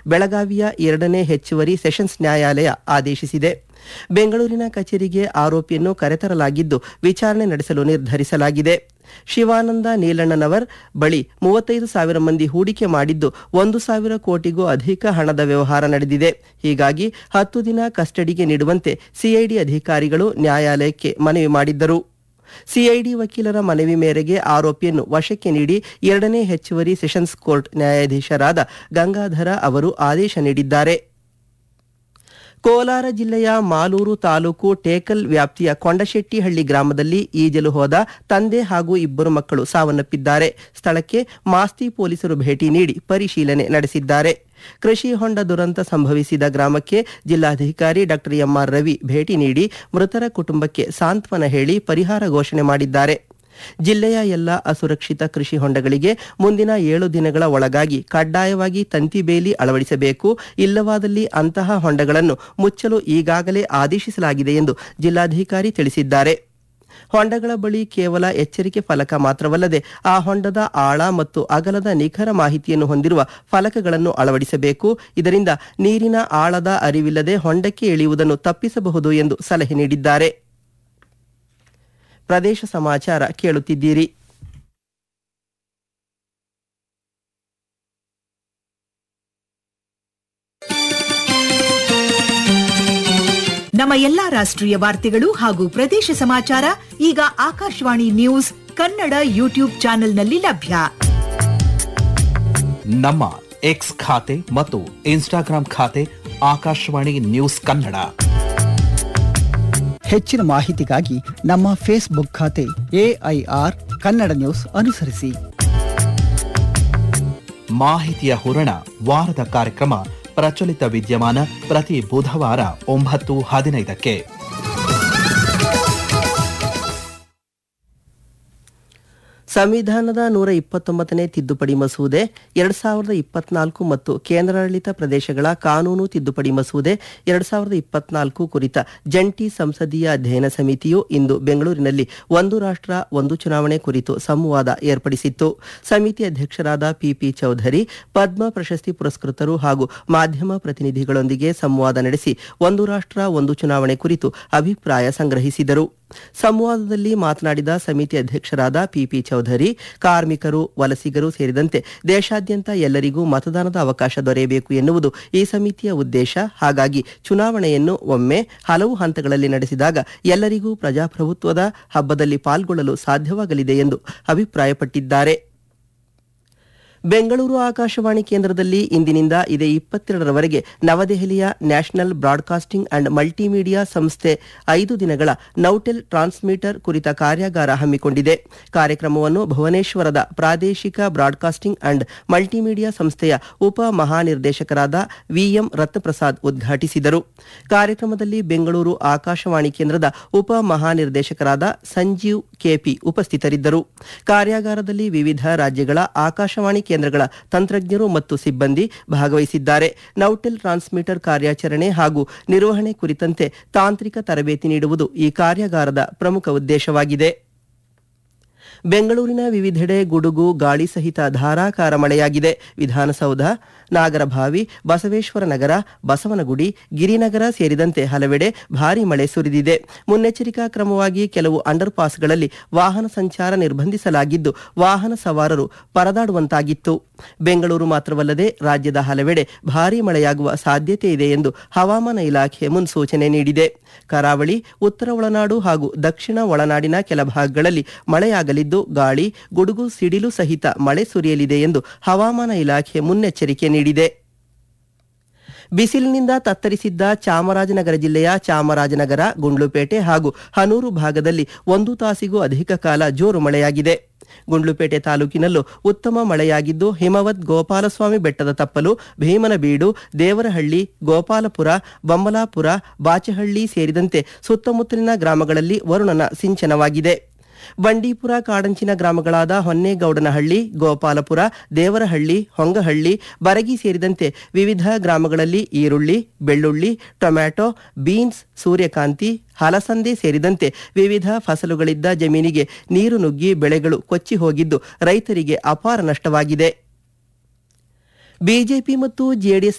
ಬೆಳಗಾವಿಯ ಎರಡನೇ ಹೆಚ್ಚುವರಿ ಸೆಷನ್ಸ್ ನ್ಯಾಯಾಲಯ ಆದೇಶಿಸಿದೆ ಬೆಂಗಳೂರಿನ ಕಚೇರಿಗೆ ಆರೋಪಿಯನ್ನು ಕರೆತರಲಾಗಿದ್ದು ವಿಚಾರಣೆ ನಡೆಸಲು ನಿರ್ಧರಿಸಲಾಗಿದೆ ಶಿವಾನಂದ ನೀಲಣ್ಣನವರ್ ಬಳಿ ಮೂವತ್ತೈದು ಸಾವಿರ ಮಂದಿ ಹೂಡಿಕೆ ಮಾಡಿದ್ದು ಒಂದು ಸಾವಿರ ಕೋಟಿಗೂ ಅಧಿಕ ಹಣದ ವ್ಯವಹಾರ ನಡೆದಿದೆ ಹೀಗಾಗಿ ಹತ್ತು ದಿನ ಕಸ್ಟಡಿಗೆ ನೀಡುವಂತೆ ಸಿಐಡಿ ಅಧಿಕಾರಿಗಳು ನ್ಯಾಯಾಲಯಕ್ಕೆ ಮನವಿ ಮಾಡಿದ್ದರು ಸಿಐಡಿ ವಕೀಲರ ಮನವಿ ಮೇರೆಗೆ ಆರೋಪಿಯನ್ನು ವಶಕ್ಕೆ ನೀಡಿ ಎರಡನೇ ಹೆಚ್ಚುವರಿ ಸೆಷನ್ಸ್ ಕೋರ್ಟ್ ನ್ಯಾಯಾಧೀಶರಾದ ಗಂಗಾಧರ ಅವರು ಆದೇಶ ನೀಡಿದ್ದಾರೆ ಕೋಲಾರ ಜಿಲ್ಲೆಯ ಮಾಲೂರು ತಾಲೂಕು ಟೇಕಲ್ ವ್ಯಾಪ್ತಿಯ ಕೊಂಡಶೆಟ್ಟಿಹಳ್ಳಿ ಗ್ರಾಮದಲ್ಲಿ ಈಜಲು ಹೋದ ತಂದೆ ಹಾಗೂ ಇಬ್ಬರು ಮಕ್ಕಳು ಸಾವನ್ನಪ್ಪಿದ್ದಾರೆ ಸ್ಥಳಕ್ಕೆ ಮಾಸ್ತಿ ಪೊಲೀಸರು ಭೇಟಿ ನೀಡಿ ಪರಿಶೀಲನೆ ನಡೆಸಿದ್ದಾರೆ ಕೃಷಿ ಹೊಂಡ ದುರಂತ ಸಂಭವಿಸಿದ ಗ್ರಾಮಕ್ಕೆ ಜಿಲ್ಲಾಧಿಕಾರಿ ಡಾಕ್ಟರ್ ಎಂಆರ್ ರವಿ ಭೇಟಿ ನೀಡಿ ಮೃತರ ಕುಟುಂಬಕ್ಕೆ ಸಾಂತ್ವನ ಹೇಳಿ ಪರಿಹಾರ ಘೋಷಣೆ ಮಾಡಿದ್ದಾರೆ ಜಿಲ್ಲೆಯ ಎಲ್ಲ ಅಸುರಕ್ಷಿತ ಕೃಷಿ ಹೊಂಡಗಳಿಗೆ ಮುಂದಿನ ಏಳು ದಿನಗಳ ಒಳಗಾಗಿ ಕಡ್ಡಾಯವಾಗಿ ತಂತಿ ಬೇಲಿ ಅಳವಡಿಸಬೇಕು ಇಲ್ಲವಾದಲ್ಲಿ ಅಂತಹ ಹೊಂಡಗಳನ್ನು ಮುಚ್ಚಲು ಈಗಾಗಲೇ ಆದೇಶಿಸಲಾಗಿದೆ ಎಂದು ಜಿಲ್ಲಾಧಿಕಾರಿ ತಿಳಿಸಿದ್ದಾರೆ ಹೊಂಡಗಳ ಬಳಿ ಕೇವಲ ಎಚ್ಚರಿಕೆ ಫಲಕ ಮಾತ್ರವಲ್ಲದೆ ಆ ಹೊಂಡದ ಆಳ ಮತ್ತು ಅಗಲದ ನಿಖರ ಮಾಹಿತಿಯನ್ನು ಹೊಂದಿರುವ ಫಲಕಗಳನ್ನು ಅಳವಡಿಸಬೇಕು ಇದರಿಂದ ನೀರಿನ ಆಳದ ಅರಿವಿಲ್ಲದೆ ಹೊಂಡಕ್ಕೆ ಇಳಿಯುವುದನ್ನು ತಪ್ಪಿಸಬಹುದು ಎಂದು ಸಲಹೆ ನೀಡಿದ್ದಾರೆ ಪ್ರದೇಶ ಸಮಾಚಾರ ಕೇಳುತ್ತಿದ್ದೀರಿ ನಮ್ಮ ಎಲ್ಲಾ ರಾಷ್ಟ್ರೀಯ ವಾರ್ತೆಗಳು ಹಾಗೂ ಪ್ರದೇಶ ಸಮಾಚಾರ ಈಗ ಆಕಾಶವಾಣಿ ನ್ಯೂಸ್ ಕನ್ನಡ ಯೂಟ್ಯೂಬ್ ಚಾನೆಲ್ನಲ್ಲಿ ಲಭ್ಯ ನಮ್ಮ ಎಕ್ಸ್ ಖಾತೆ ಮತ್ತು ಇನ್ಸ್ಟಾಗ್ರಾಂ ಖಾತೆ ಆಕಾಶವಾಣಿ ನ್ಯೂಸ್ ಕನ್ನಡ ಹೆಚ್ಚಿನ ಮಾಹಿತಿಗಾಗಿ ನಮ್ಮ ಫೇಸ್ಬುಕ್ ಖಾತೆ ಎಐಆರ್ ಕನ್ನಡ ನ್ಯೂಸ್ ಅನುಸರಿಸಿ ಮಾಹಿತಿಯ ಹೂರಣ ವಾರದ ಕಾರ್ಯಕ್ರಮ ಪ್ರಚಲಿತ ವಿದ್ಯಮಾನ ಪ್ರತಿ ಬುಧವಾರ ಒಂಬತ್ತು ಹದಿನೈದಕ್ಕೆ ಸಂವಿಧಾನದ ನೂರ ಇಪ್ಪತ್ತೊಂಬತ್ತನೇ ತಿದ್ದುಪಡಿ ಮಸೂದೆ ಎರಡ್ ಸಾವಿರದ ಇಪ್ಪತ್ನಾಲ್ಕು ಮತ್ತು ಕೇಂದ್ರಾಡಳಿತ ಪ್ರದೇಶಗಳ ಕಾನೂನು ತಿದ್ದುಪಡಿ ಮಸೂದೆ ಎರಡ್ ಸಾವಿರದ ಇಪ್ಪತ್ನಾಲ್ಕು ಕುರಿತ ಜಂಟಿ ಸಂಸದೀಯ ಅಧ್ಯಯನ ಸಮಿತಿಯು ಇಂದು ಬೆಂಗಳೂರಿನಲ್ಲಿ ಒಂದು ರಾಷ್ಟ್ರ ಒಂದು ಚುನಾವಣೆ ಕುರಿತು ಸಂವಾದ ಏರ್ಪಡಿಸಿತ್ತು ಸಮಿತಿ ಅಧ್ಯಕ್ಷರಾದ ಪಿಪಿ ಚೌಧರಿ ಪದ್ಮ ಪ್ರಶಸ್ತಿ ಪುರಸ್ಕೃತರು ಹಾಗೂ ಮಾಧ್ಯಮ ಪ್ರತಿನಿಧಿಗಳೊಂದಿಗೆ ಸಂವಾದ ನಡೆಸಿ ಒಂದು ರಾಷ್ಟ್ರ ಒಂದು ಚುನಾವಣೆ ಕುರಿತು ಅಭಿಪ್ರಾಯ ಸಂಗ್ರಹಿಸಿದರು ಸಂವಾದದಲ್ಲಿ ಮಾತನಾಡಿದ ಸಮಿತಿ ಅಧ್ಯಕ್ಷರಾದ ಪಿಪಿ ಚೌಧರಿ ಕಾರ್ಮಿಕರು ವಲಸಿಗರು ಸೇರಿದಂತೆ ದೇಶಾದ್ಯಂತ ಎಲ್ಲರಿಗೂ ಮತದಾನದ ಅವಕಾಶ ದೊರೆಯಬೇಕು ಎನ್ನುವುದು ಈ ಸಮಿತಿಯ ಉದ್ದೇಶ ಹಾಗಾಗಿ ಚುನಾವಣೆಯನ್ನು ಒಮ್ಮೆ ಹಲವು ಹಂತಗಳಲ್ಲಿ ನಡೆಸಿದಾಗ ಎಲ್ಲರಿಗೂ ಪ್ರಜಾಪ್ರಭುತ್ವದ ಹಬ್ಬದಲ್ಲಿ ಪಾಲ್ಗೊಳ್ಳಲು ಸಾಧ್ಯವಾಗಲಿದೆ ಎಂದು ಅಭಿಪ್ರಾಯಪಟ್ಟಿದ್ದಾರೆ ಬೆಂಗಳೂರು ಆಕಾಶವಾಣಿ ಕೇಂದ್ರದಲ್ಲಿ ಇಂದಿನಿಂದ ಇದೇ ಇಪ್ಪತ್ತೆರಡರವರೆಗೆ ನವದೆಹಲಿಯ ನ್ಯಾಷನಲ್ ಬ್ರಾಡ್ಕಾಸ್ಟಿಂಗ್ ಅಂಡ್ ಮಲ್ಟಿಮೀಡಿಯಾ ಸಂಸ್ಥೆ ಐದು ದಿನಗಳ ನೌಟೆಲ್ ಟ್ರಾನ್ಸ್ಮಿಟರ್ ಕುರಿತ ಕಾರ್ಯಾಗಾರ ಹಮ್ಮಿಕೊಂಡಿದೆ ಕಾರ್ಯಕ್ರಮವನ್ನು ಭುವನೇಶ್ವರದ ಪ್ರಾದೇಶಿಕ ಬ್ರಾಡ್ಕಾಸ್ಟಿಂಗ್ ಅಂಡ್ ಮಲ್ಟಿಮೀಡಿಯಾ ಸಂಸ್ಥೆಯ ಉಪ ಮಹಾನಿರ್ದೇಶಕರಾದ ವಿಎಂ ರತ್ನಪ್ರಸಾದ್ ಉದ್ಘಾಟಿಸಿದರು ಕಾರ್ಯಕ್ರಮದಲ್ಲಿ ಬೆಂಗಳೂರು ಆಕಾಶವಾಣಿ ಕೇಂದ್ರದ ಉಪ ಮಹಾನಿರ್ದೇಶಕರಾದ ಸಂಜೀವ್ ಕೆಪಿ ಉಪಸ್ಥಿತರಿದ್ದರು ಕಾರ್ಯಾಗಾರದಲ್ಲಿ ವಿವಿಧ ರಾಜ್ಯಗಳ ಆಕಾಶವಾಣಿ ಕೇಂದ್ರಗಳ ತಂತ್ರಜ್ಞರು ಮತ್ತು ಸಿಬ್ಬಂದಿ ಭಾಗವಹಿಸಿದ್ದಾರೆ ನೌಟೆಲ್ ಟ್ರಾನ್ಸ್ಮಿಟರ್ ಕಾರ್ಯಾಚರಣೆ ಹಾಗೂ ನಿರ್ವಹಣೆ ಕುರಿತಂತೆ ತಾಂತ್ರಿಕ ತರಬೇತಿ ನೀಡುವುದು ಈ ಕಾರ್ಯಾಗಾರದ ಪ್ರಮುಖ ಉದ್ದೇಶವಾಗಿದೆ ಬೆಂಗಳೂರಿನ ವಿವಿಧೆಡೆ ಗುಡುಗು ಗಾಳಿ ಸಹಿತ ಧಾರಾಕಾರ ಮಳೆಯಾಗಿದೆ ವಿಧಾನಸೌಧ ನಾಗರಭಾವಿ ಬಸವೇಶ್ವರ ನಗರ ಬಸವನಗುಡಿ ಗಿರಿನಗರ ಸೇರಿದಂತೆ ಹಲವೆಡೆ ಭಾರೀ ಮಳೆ ಸುರಿದಿದೆ ಮುನ್ನೆಚ್ಚರಿಕಾ ಕ್ರಮವಾಗಿ ಕೆಲವು ಅಂಡರ್ ಪಾಸ್ಗಳಲ್ಲಿ ವಾಹನ ಸಂಚಾರ ನಿರ್ಬಂಧಿಸಲಾಗಿದ್ದು ವಾಹನ ಸವಾರರು ಪರದಾಡುವಂತಾಗಿತ್ತು ಬೆಂಗಳೂರು ಮಾತ್ರವಲ್ಲದೆ ರಾಜ್ಯದ ಹಲವೆಡೆ ಭಾರೀ ಮಳೆಯಾಗುವ ಸಾಧ್ಯತೆ ಇದೆ ಎಂದು ಹವಾಮಾನ ಇಲಾಖೆ ಮುನ್ಸೂಚನೆ ನೀಡಿದೆ ಕರಾವಳಿ ಉತ್ತರ ಒಳನಾಡು ಹಾಗೂ ದಕ್ಷಿಣ ಒಳನಾಡಿನ ಕೆಲ ಭಾಗಗಳಲ್ಲಿ ಮಳೆಯಾಗಲಿದ್ದು ಗಾಳಿ ಗುಡುಗು ಸಿಡಿಲು ಸಹಿತ ಮಳೆ ಸುರಿಯಲಿದೆ ಎಂದು ಹವಾಮಾನ ಇಲಾಖೆ ಮುನ್ನೆಚ್ಚರಿಕೆ ನೀಡಿದೆ ಬಿಸಿಲಿನಿಂದ ತತ್ತರಿಸಿದ್ದ ಚಾಮರಾಜನಗರ ಜಿಲ್ಲೆಯ ಚಾಮರಾಜನಗರ ಗುಂಡ್ಲುಪೇಟೆ ಹಾಗೂ ಹನೂರು ಭಾಗದಲ್ಲಿ ಒಂದು ತಾಸಿಗೂ ಅಧಿಕ ಕಾಲ ಜೋರು ಮಳೆಯಾಗಿದೆ ಗುಂಡ್ಲುಪೇಟೆ ತಾಲೂಕಿನಲ್ಲೂ ಉತ್ತಮ ಮಳೆಯಾಗಿದ್ದು ಹಿಮವದ್ ಗೋಪಾಲಸ್ವಾಮಿ ಬೆಟ್ಟದ ತಪ್ಪಲು ಭೀಮನಬೀಡು ದೇವರಹಳ್ಳಿ ಗೋಪಾಲಪುರ ಬೊಮ್ಮಲಾಪುರ ಬಾಚಹಳ್ಳಿ ಸೇರಿದಂತೆ ಸುತ್ತಮುತ್ತಲಿನ ಗ್ರಾಮಗಳಲ್ಲಿ ವರುಣನ ಸಿಂಚನವಾಗಿದೆ ಬಂಡೀಪುರ ಕಾಡಂಚಿನ ಗ್ರಾಮಗಳಾದ ಹೊನ್ನೇಗೌಡನಹಳ್ಳಿ ಗೋಪಾಲಪುರ ದೇವರಹಳ್ಳಿ ಹೊಂಗಹಳ್ಳಿ ಬರಗಿ ಸೇರಿದಂತೆ ವಿವಿಧ ಗ್ರಾಮಗಳಲ್ಲಿ ಈರುಳ್ಳಿ ಬೆಳ್ಳುಳ್ಳಿ ಟೊಮ್ಯಾಟೊ ಬೀನ್ಸ್ ಸೂರ್ಯಕಾಂತಿ ಹಲಸಂದೆ ಸೇರಿದಂತೆ ವಿವಿಧ ಫಸಲುಗಳಿದ್ದ ಜಮೀನಿಗೆ ನೀರು ನುಗ್ಗಿ ಬೆಳೆಗಳು ಕೊಚ್ಚಿ ಹೋಗಿದ್ದು ರೈತರಿಗೆ ಅಪಾರ ನಷ್ಟವಾಗಿದೆ ಬಿಜೆಪಿ ಮತ್ತು ಜೆಡಿಎಸ್